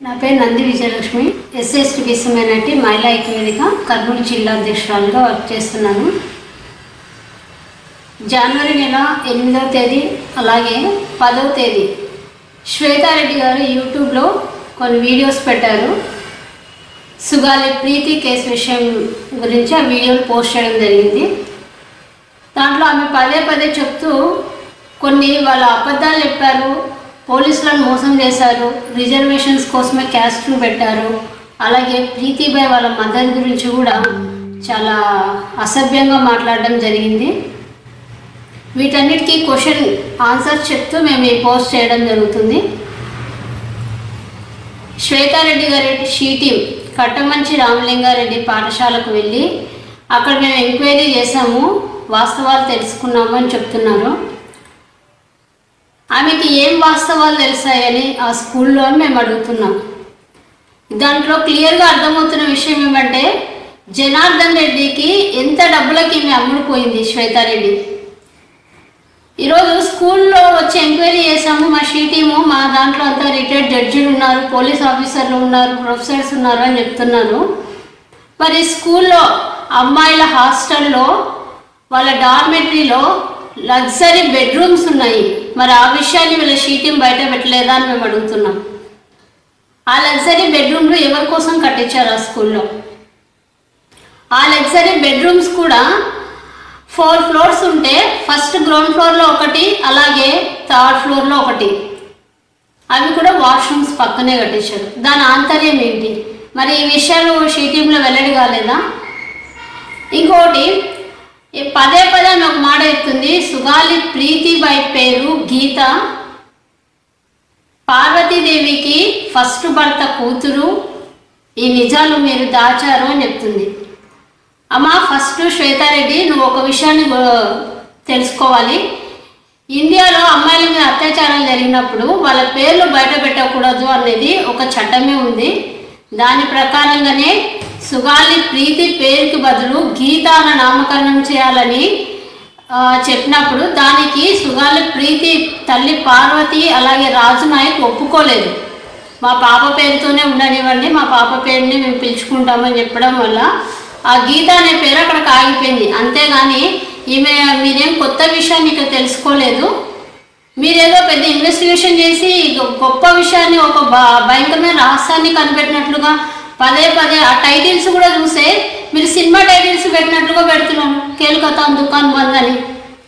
నా పేరు నంది విజయలక్ష్మి ఎస్ఎస్టి విశ్వమైనటి మహిళా ఐక్యవేదిక కర్నూలు జిల్లా అధ్యక్షురాలుగా వర్క్ చేస్తున్నాను జనవరి నెల ఎనిమిదవ తేదీ అలాగే పదవ తేదీ శ్వేతారెడ్డి గారు యూట్యూబ్లో కొన్ని వీడియోస్ పెట్టారు సుగాలి ప్రీతి కేసు విషయం గురించి ఆ వీడియోలు పోస్ట్ చేయడం జరిగింది దాంట్లో ఆమె పదే పదే చెప్తూ కొన్ని వాళ్ళ అబద్ధాలు చెప్పారు పోలీసులను మోసం చేశారు రిజర్వేషన్స్ కోసమే క్యాస్ట్ను పెట్టారు అలాగే ప్రీతిబాయ్ వాళ్ళ మదర్ గురించి కూడా చాలా అసభ్యంగా మాట్లాడడం జరిగింది వీటన్నిటికీ క్వశ్చన్ ఆన్సర్ చెప్తూ మేము ఈ పోస్ట్ చేయడం జరుగుతుంది శ్వేతారెడ్డి గారి షీటీం కట్టమంచి రామలింగారెడ్డి పాఠశాలకు వెళ్ళి అక్కడ మేము ఎంక్వైరీ చేసాము వాస్తవాలు తెలుసుకున్నాము అని చెప్తున్నారు ఆమెకి ఏం వాస్తవాలు తెలిసాయని ఆ స్కూల్లో అని మేము అడుగుతున్నాం దాంట్లో క్లియర్గా అర్థమవుతున్న విషయం ఏమంటే జనార్దన్ రెడ్డికి ఎంత డబ్బులకి ఈమె అమ్ముడుపోయింది శ్వేతారెడ్డి ఈరోజు స్కూల్లో వచ్చి ఎంక్వైరీ చేసాము మా షీ టీము మా దాంట్లో అంతా రిటైర్డ్ జడ్జిలు ఉన్నారు పోలీస్ ఆఫీసర్లు ఉన్నారు ప్రొఫెసర్స్ ఉన్నారు అని చెప్తున్నాను మరి స్కూల్లో అమ్మాయిల హాస్టల్లో వాళ్ళ డార్మెటరీలో లగ్జరీ బెడ్రూమ్స్ ఉన్నాయి మరి ఆ విషయాన్ని వీళ్ళ షీ టీం బయట పెట్టలేదా అని మేము అడుగుతున్నాం ఆ లగ్జరీ బెడ్రూమ్లు ఎవరి కోసం కట్టించారు ఆ స్కూల్లో ఆ లగ్జరీ బెడ్రూమ్స్ కూడా ఫోర్ ఫ్లోర్స్ ఉంటే ఫస్ట్ గ్రౌండ్ ఫ్లోర్లో ఒకటి అలాగే థర్డ్ ఫ్లోర్లో ఒకటి అవి కూడా వాష్రూమ్స్ పక్కనే కట్టించారు దాని ఆంతర్యం ఏంటి మరి ఈ విషయాలు షీటీంలో వెల్లడి కాలేదా ఇంకోటి ఈ పదే పదే ఆమె ఒక మాట ఎత్తుంది సుగాలి ప్రీతిబాయి పేరు గీత పార్వతీదేవికి ఫస్ట్ భర్త కూతురు ఈ నిజాలు మీరు దాచారు అని చెప్తుంది అమ్మా ఫస్ట్ శ్వేతారెడ్డి నువ్వు ఒక విషయాన్ని గో- తెలుసుకోవాలి ఇండియాలో అమ్మాయిల మీద అత్యాచారాలు జరిగినప్పుడు వాళ్ళ పేర్లు బయట పెట్టకూడదు అనేది ఒక చట్టమే ఉంది దాని ప్రకారంగానే సుగాలి ప్రీతి పేరుకి బదులు గీత అన్న నామకరణం చేయాలని ఆ, చెప్పినప్పుడు దానికి సుగాలి ప్రీతి తల్లి పార్వతి అలాగే రాజు నాయక్ ఒప్పుకోలేదు మా పాప పేరుతోనే ఉండనివ్వండి మా పాప పేరుని మేము పిలుచుకుంటామని చెప్పడం వల్ల ఆ గీత అనే పేరు అక్కడికి ఆగిపోయింది అంతేగాని ఈమె మీరేం కొత్త విషయాన్ని ఇక్కడ తెలుసుకోలేదు మీరేదో పెద్ద ఇన్వెస్టిగేషన్ చేసి గొ- గొప్ప విషయాన్ని ఒక భ- భయంకరమైన రహస్యాన్ని కనిపెట్టినట్లుగా పదే పదే ఆ టైటిల్స్ కూడా చూసే మీరు సినిమా టైటిల్స్ పెట్టినట్లుగా పెడుతున్నాను కేలుకతా దుకాన్ బంద్ అని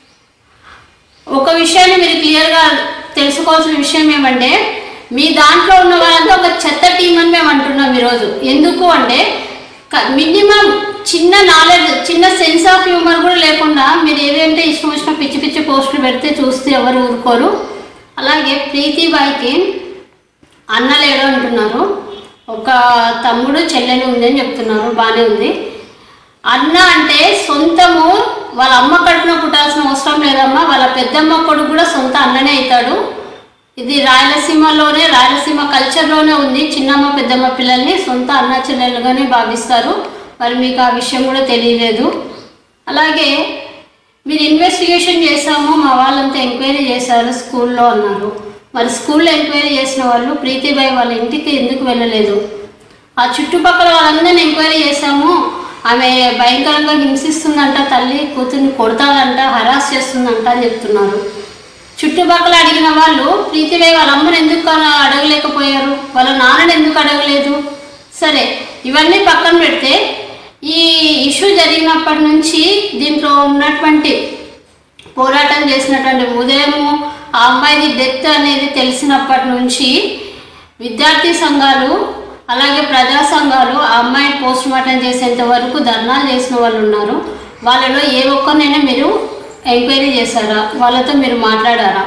ఒక విషయాన్ని మీరు క్లియర్గా తెలుసుకోవాల్సిన విషయం ఏమంటే మీ దాంట్లో ఉన్న వాళ్ళంతా ఒక చెత్త టీం అని మేము అంటున్నాం ఈరోజు ఎందుకు అంటే మినిమం చిన్న నాలెడ్జ్ చిన్న సెన్స్ ఆఫ్ హ్యూమర్ కూడా లేకుండా మీరు ఏదంటే ఇష్టం వచ్చిన పిచ్చి పిచ్చి పోస్టులు పెడితే చూస్తే ఎవరు ఊరుకోరు అలాగే ప్రీతిబాయికి అన్న లేడు అంటున్నారు ఒక తమ్ముడు చెల్లెలు ఉందని చెప్తున్నారు బాగానే ఉంది అన్న అంటే సొంతము వాళ్ళ అమ్మ కడుపున పుట్టాల్సిన అవసరం లేదమ్మా వాళ్ళ పెద్దమ్మ కొడుకు కూడా సొంత అన్ననే అవుతాడు ఇది రాయలసీమలోనే రాయలసీమ కల్చర్లోనే ఉంది చిన్నమ్మ పెద్దమ్మ పిల్లల్ని సొంత అన్న చెల్లెలుగానే భావిస్తారు మరి మీకు ఆ విషయం కూడా తెలియలేదు అలాగే మీరు ఇన్వెస్టిగేషన్ చేశాము మా వాళ్ళంతా ఎంక్వైరీ చేశారు స్కూల్లో అన్నారు మరి స్కూల్లో ఎంక్వైరీ చేసిన వాళ్ళు ప్రీతిబాయి వాళ్ళ ఇంటికి ఎందుకు వెళ్ళలేదు ఆ చుట్టుపక్కల వాళ్ళందరినీ ఎంక్వైరీ చేశాము ఆమె భయంకరంగా హింసిస్తుందంట తల్లి కూతుర్ని కొడతాదంట హరాస్ చేస్తుందంట అని చెప్తున్నారు చుట్టుపక్కల అడిగిన వాళ్ళు ప్రీతిబాయి వాళ్ళ అమ్మని ఎందుకు అలా అడగలేకపోయారు వాళ్ళ నాన్నని ఎందుకు అడగలేదు సరే ఇవన్నీ పక్కన పెడితే ఈ ఇష్యూ జరిగినప్పటి నుంచి దీంట్లో ఉన్నటువంటి పోరాటం చేసినటువంటి ఉదయము ఆ అమ్మాయిది డెత్ అనేది తెలిసినప్పటి నుంచి విద్యార్థి సంఘాలు అలాగే ప్రజా సంఘాలు ఆ అమ్మాయిని పోస్ట్ మార్టం చేసేంత వరకు ధర్నాలు చేసిన వాళ్ళు ఉన్నారు వాళ్ళలో ఏ ఒక్కరినైనా మీరు ఎంక్వైరీ చేశారా వాళ్ళతో మీరు మాట్లాడారా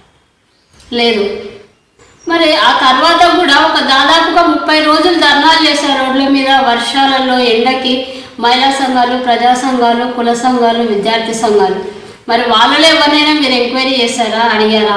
లేదు మరి ఆ తర్వాత కూడా ఒక దాదాపుగా ముప్పై రోజులు ధర్నాలు చేశారు రోడ్ల మీద వర్షాలలో ఎండకి మహిళా సంఘాలు ప్రజా సంఘాలు కుల సంఘాలు విద్యార్థి సంఘాలు మరి వాళ్ళలో ఎవరినైనా మీరు ఎంక్వైరీ చేశారా అడిగారా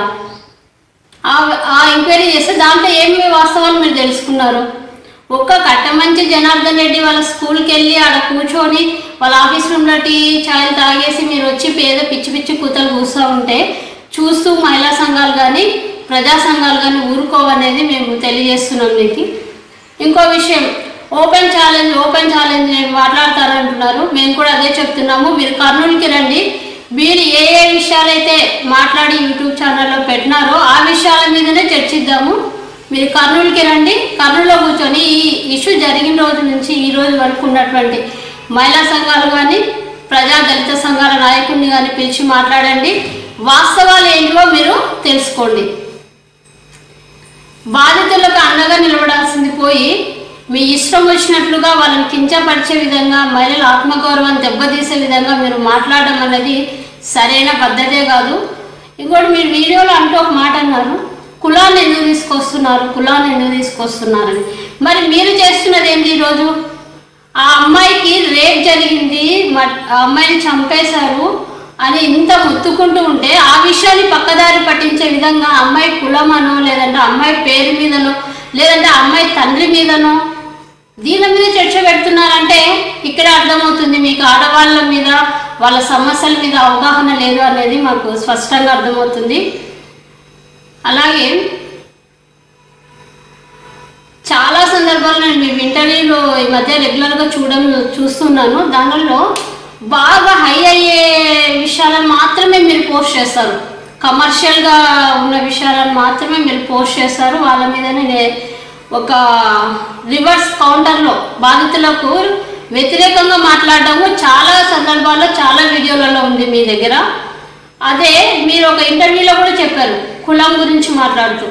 ఆ ఆ ఎంక్వైరీ చేస్తే దాంట్లో ఏమి వాస్తవాలు మీరు తెలుసుకున్నారు ఒక్క కట్టమంచి జనార్దన్ రెడ్డి వాళ్ళ స్కూల్కి వెళ్ళి ఆడ కూర్చొని వాళ్ళ ఆఫీస్ రూమ్లో టీ ఛాయలు తాగేసి మీరు వచ్చి పేద పిచ్చి పిచ్చి కూతలు కూస్తూ ఉంటే చూస్తూ మహిళా సంఘాలు కానీ ప్రజా సంఘాలు కానీ ఊరుకోవనేది మేము తెలియజేస్తున్నాం మీకు ఇంకో విషయం ఓపెన్ ఛాలెంజ్ ఓపెన్ ఛాలెంజ్ నేను మాట్లాడతానంటున్నారు మేము కూడా అదే చెప్తున్నాము మీరు కర్నూలుకి రండి మీరు ఏ ఏ విషయాలైతే మాట్లాడి యూట్యూబ్ ఛానల్లో పెట్టినారో ఆ విషయాల మీదనే చర్చిద్దాము మీరు కర్నూలుకి రండి కర్నూలులో కూర్చొని ఈ ఇష్యూ జరిగిన రోజు నుంచి ఈ రోజు వరకు ఉన్నటువంటి మహిళా సంఘాలు కానీ ప్రజా దళిత సంఘాల నాయకుడిని కానీ పిలిచి మాట్లాడండి వాస్తవాలు ఏంటో మీరు తెలుసుకోండి బాధితులకు అండగా నిలబడాల్సింది పోయి మీ ఇష్టం వచ్చినట్లుగా వాళ్ళని కించపరిచే విధంగా మహిళల ఆత్మగౌరవాన్ని దెబ్బతీసే విధంగా మీరు మాట్లాడడం అనేది సరైన పద్ధతే కాదు ఇంకోటి మీరు వీడియోలో అంటూ ఒక మాట అన్నారు కులాన్ని ఎందుకు తీసుకొస్తున్నారు కులాన్ని ఎందుకు తీసుకొస్తున్నారని మరి మీరు చేస్తున్నది ఏంటి ఈరోజు ఆ అమ్మాయికి రేప్ జరిగింది మ- ఆ అమ్మాయిని చంపేశారు అని ఇంత ముత్తుకుంటూ ఉంటే ఆ విషయాన్ని పక్కదారి పట్టించే విధంగా అమ్మాయి కులమనో లేదంటే అమ్మాయి పేరు మీదనో లేదంటే అమ్మాయి తండ్రి మీదనో దీని మీద చర్చ పెడుతున్నారంటే ఇక్కడ అర్థమవుతుంది మీకు ఆడవాళ్ళ మీద వాళ్ళ సమస్యల మీద అవగాహన లేదు అనేది మాకు స్పష్టంగా అర్థమవుతుంది అలాగే చాలా సందర్భాల్లో నేను మీ ఇంటర్వ్యూలో ఈ మధ్య రెగ్యులర్గా చూడడం చూస్తున్నాను దానిలో బాగా హై అయ్యే విషయాలను మాత్రమే మీరు పోస్ట్ చేస్తారు కమర్షియల్గా ఉన్న విషయాలను మాత్రమే మీరు పోస్ట్ చేస్తారు వాళ్ళ మీదనే నే- ఒక రివర్స్ కౌంటర్లో బాధితులకు వ్యతిరేకంగా మాట్లాడడము చాలా సందర్భాల్లో చాలా వీడియోలలో ఉంది మీ దగ్గర అదే మీరు ఒక ఇంటర్వ్యూలో కూడా చెప్పారు కులం గురించి మాట్లాడుతూ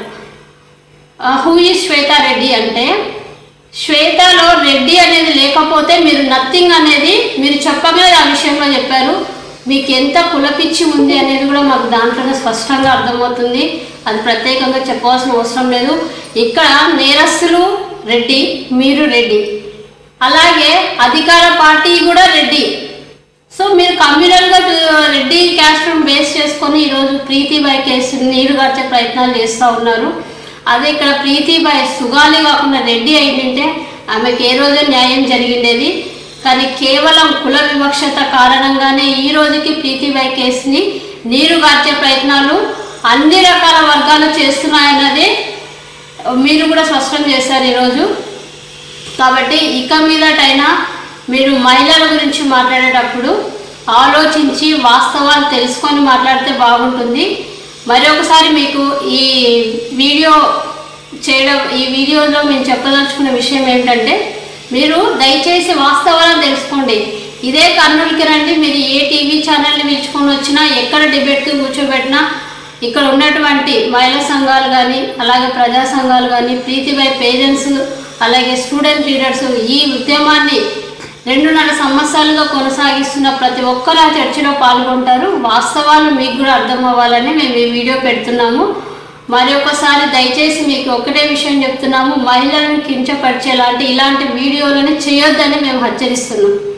హూ ఈ శ్వేతారెడ్డి అంటే శ్వేతలో రెడ్డి అనేది లేకపోతే మీరు నథింగ్ అనేది మీరు చెప్పగానే ఆ విషయంలో చెప్పారు మీకు ఎంత కులపిచ్చి ఉంది అనేది కూడా మాకు దాంట్లోనే స్పష్టంగా అర్థమవుతుంది అది ప్రత్యేకంగా చెప్పవలసిన అవసరం లేదు ఇక్కడ నేరస్తులు రెడ్డి మీరు రెడ్డి అలాగే అధికార పార్టీ కూడా రెడ్డి సో మీరు కమ్యూనల్గా రెడ్డి క్యాస్ట్ బేస్ చేసుకొని ఈరోజు ప్రీతిబాయ్ కేసు నీరు గార్చే ప్రయత్నాలు చేస్తూ ఉన్నారు అదే ఇక్కడ ప్రీతిబాయ్ సుగాలి కాకుండా రెడ్డి అయిందంటే ఆమెకి ఏ రోజు న్యాయం జరిగిండేది కానీ కేవలం కుల వివక్షత కారణంగానే ఈ రోజుకి ప్రీతిబాయ్ కేసుని నీరు గార్చే ప్రయత్నాలు అన్ని రకాల వర్గాలు చేస్తున్నాయన్నది మీరు కూడా స్పష్టం చేశారు ఈరోజు కాబట్టి ఇక మీదటైనా మీరు మహిళల గురించి మాట్లాడేటప్పుడు ఆలోచించి వాస్తవాలు తెలుసుకొని మాట్లాడితే బాగుంటుంది మరొకసారి మీకు ఈ వీడియో చేయడం ఈ వీడియోలో మేము చెప్పదలుచుకున్న విషయం ఏంటంటే మీరు దయచేసి వాస్తవాలను తెలుసుకోండి ఇదే కర్నూలుకి రండి మీరు ఏ టీవీ ఛానల్ని పిలుచుకొని వచ్చినా ఎక్కడ డిబేట్కి కూర్చోబెట్టినా ఇక్కడ ఉన్నటువంటి మహిళా సంఘాలు కానీ అలాగే ప్రజా సంఘాలు కానీ ప్రీతిపై పేరెంట్స్ అలాగే స్టూడెంట్ లీడర్స్ ఈ ఉద్యమాన్ని రెండున్నర సంవత్సరాలుగా కొనసాగిస్తున్న ప్రతి ఒక్కరు ఆ చర్చలో పాల్గొంటారు వాస్తవాలు మీకు కూడా అర్థం అవ్వాలని మేము ఈ వీడియో పెడుతున్నాము మరి ఒకసారి దయచేసి మీకు ఒకటే విషయం చెప్తున్నాము మహిళలను కించపరిచేలాంటి ఇలాంటి వీడియోలను చేయొద్దని మేము హెచ్చరిస్తున్నాం